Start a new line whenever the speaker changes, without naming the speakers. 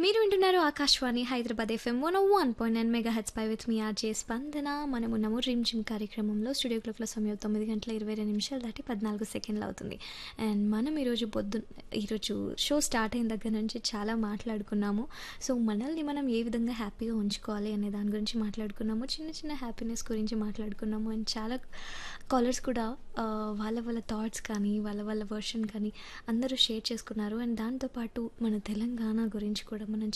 మీరు వింటున్నారు Akashvani Hyderabad FM one one point nine megahertz పై విత్ మీ ఆర్జే స్పందన మనం ఉన్నాము రిమ్ జిమ్ కార్యక్రమంలో స్టూడియో క్లాక్ల సమయం తొమ్మిది గంటల ఇరవై రెండు నిమిషాలు దాటి పద్నాలుగు సెకండ్లు అవుతుంది అండ్ మనం ఈరోజు పొద్దు ఈరోజు షో స్టార్ట్ అయిన దగ్గర నుంచి చాలా మాట్లాడుకున్నాము సో మనల్ని మనం ఏ విధంగా హ్యాపీగా ఉంచుకోవాలి అనే దాని గురించి మాట్లాడుకున్నాము చిన్న చిన్న హ్యాపీనెస్ గురించి మాట్లాడుకున్నాము అండ్ చాలా కాలర్స్ కూడా ఆ, వాళ్ళ వాళ్ళ థాట్స్ కానీ వాళ్ళ వాళ్ళ వర్షన్ కానీ అందరూ షేర్ చేసుకున్నారు అండ్ దాంతోపాటు మన తెలంగాణ గురించి కూడా మనం